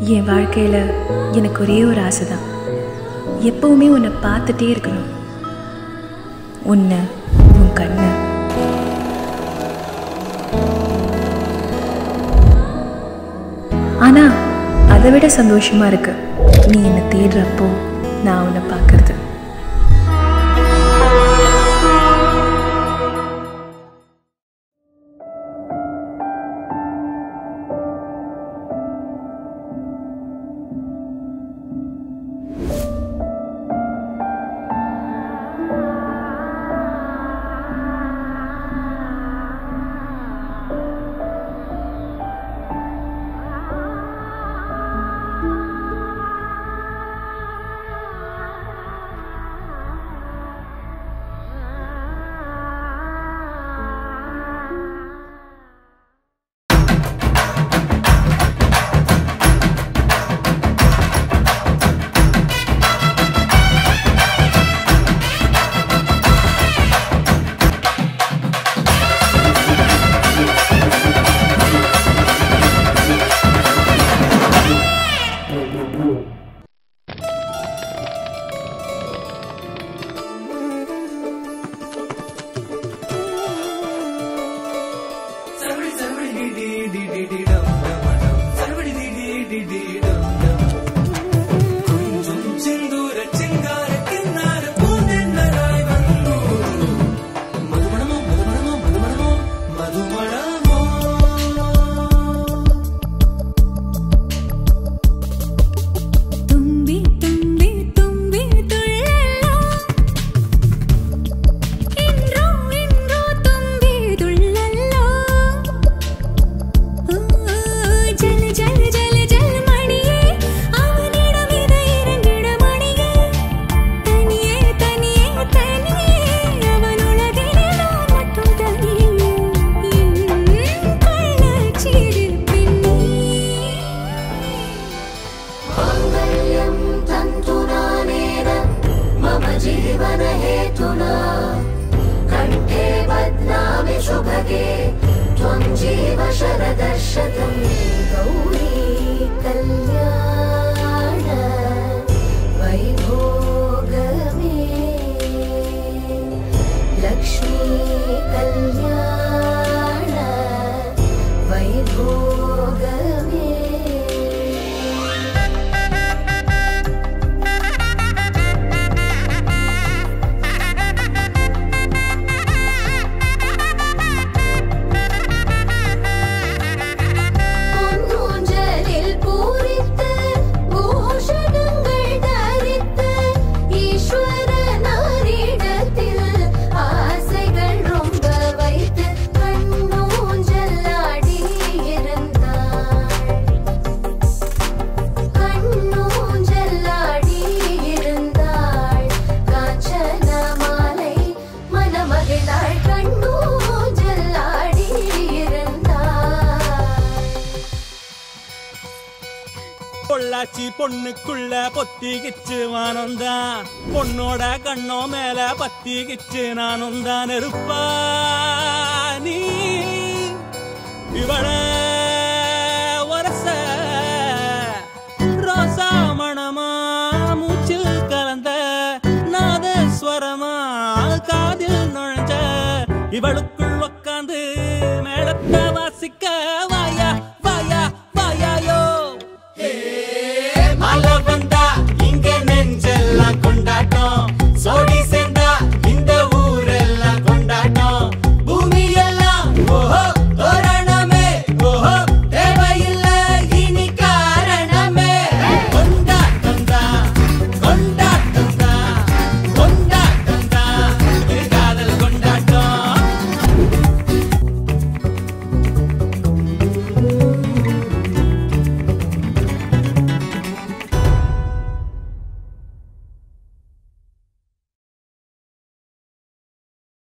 என் வாழ்க்கையில் எனக்கு ஒரே ஒரு ஆசை தான் எப்பவுமே உன்னை பார்த்துட்டே இருக்கணும் உன்னை உன் கண்ணை ஆனால் அதை விட சந்தோஷமாக இருக்கு நீ என்னை தேடுறப்போ நான் உன்னை பார்க்கறது തുമ്പി തുമ്പി തുമ്പി തുള്ളല്ലോ ഇൻറോ ഇൻറോ തുമ്പി തുള്ളല്ലോ ജല ജല ജല ജല മണിയേ അവനിടം ഇത് ഇറങ്ങിട മണിയേ തനിയേ തനിയേ തനിയേ അവനുളകിലെ നാൻ മറ്റും തനിയേ കള്ളച്ചിരിപ്പിന്നീ माङ्गल्यं तन्तुनानेन मम जीवनहेतुना कण्ठे बध्नामि शुभगे त्वं जीव शरदर्शतं गौरी कल्याण वैभोगमे लक्ष्मी कल्याण वैभोगमे பொன்னூஞ்சலில் பூரித்து பூஷணங்கள் தரித்து ஈஸ்வர நாரிடத்தில் ஆசைகள் ரொம்ப வைத்து கண்ணூஞ்சல் ஆடி இருந்தாள் கண்ணூஞ்சல் ஆடி இருந்தாள் காஞ்சன மாலை மனமகிழ்ந்தாள் கண்ணூஞ்சல் ஆடி இருந்தாள் பொள்ளாச்சி பொண்ணுக்குள்ள பொத்திக்கிச்சு வானந்தான் பொண்ணோட கண்ணோ மேல பத்திக்கிச்சு நானும் தான் இருப்பா நீ இவள வரச ரோசா மணமா மூச்சில் கலந்த நாதஸ்வரமா காதில் நுழைஞ்ச இவளுக்குள் உக்காந்து மேளத்தை வாசிக்க வாயா வாயா வாயாயோ மலவ